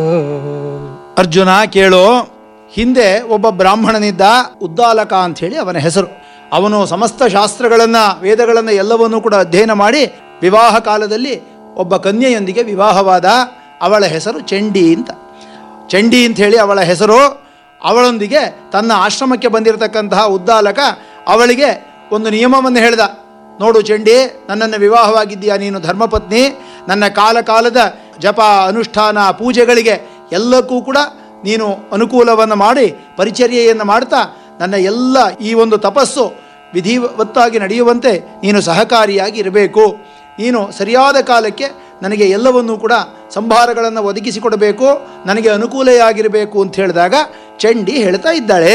ಅರ್ಜುನ ಕೇಳು ಹಿಂದೆ ಒಬ್ಬ ಬ್ರಾಹ್ಮಣನಿದ್ದ ಉದ್ದಾಲಕ ಅಂಥೇಳಿ ಅವನ ಹೆಸರು ಅವನು ಸಮಸ್ತ ಶಾಸ್ತ್ರಗಳನ್ನು ವೇದಗಳನ್ನು ಎಲ್ಲವನ್ನೂ ಕೂಡ ಅಧ್ಯಯನ ಮಾಡಿ ವಿವಾಹ ಕಾಲದಲ್ಲಿ ಒಬ್ಬ ಕನ್ಯೆಯೊಂದಿಗೆ ವಿವಾಹವಾದ ಅವಳ ಹೆಸರು ಚಂಡಿ ಅಂತ ಚಂಡಿ ಅಂತ ಹೇಳಿ ಅವಳ ಹೆಸರು ಅವಳೊಂದಿಗೆ ತನ್ನ ಆಶ್ರಮಕ್ಕೆ ಬಂದಿರತಕ್ಕಂತಹ ಉದ್ದಾಲಕ ಅವಳಿಗೆ ಒಂದು ನಿಯಮವನ್ನು ಹೇಳ್ದ ನೋಡು ಚಂಡಿ ನನ್ನನ್ನು ವಿವಾಹವಾಗಿದ್ದೀಯಾ ನೀನು ಧರ್ಮಪತ್ನಿ ನನ್ನ ಕಾಲ ಕಾಲದ ಜಪ ಅನುಷ್ಠಾನ ಪೂಜೆಗಳಿಗೆ ಎಲ್ಲಕ್ಕೂ ಕೂಡ ನೀನು ಅನುಕೂಲವನ್ನು ಮಾಡಿ ಪರಿಚರ್ಯೆಯನ್ನು ಮಾಡ್ತಾ ನನ್ನ ಎಲ್ಲ ಈ ಒಂದು ತಪಸ್ಸು ವಿಧಿವತ್ತಾಗಿ ನಡೆಯುವಂತೆ ನೀನು ಸಹಕಾರಿಯಾಗಿ ಇರಬೇಕು ನೀನು ಸರಿಯಾದ ಕಾಲಕ್ಕೆ ನನಗೆ ಎಲ್ಲವನ್ನೂ ಕೂಡ ಸಂಭಾರಗಳನ್ನು ಒದಗಿಸಿಕೊಡಬೇಕು ನನಗೆ ಅನುಕೂಲೆಯಾಗಿರಬೇಕು ಅಂತ ಹೇಳಿದಾಗ ಚಂಡಿ ಹೇಳ್ತಾ ಇದ್ದಾಳೆ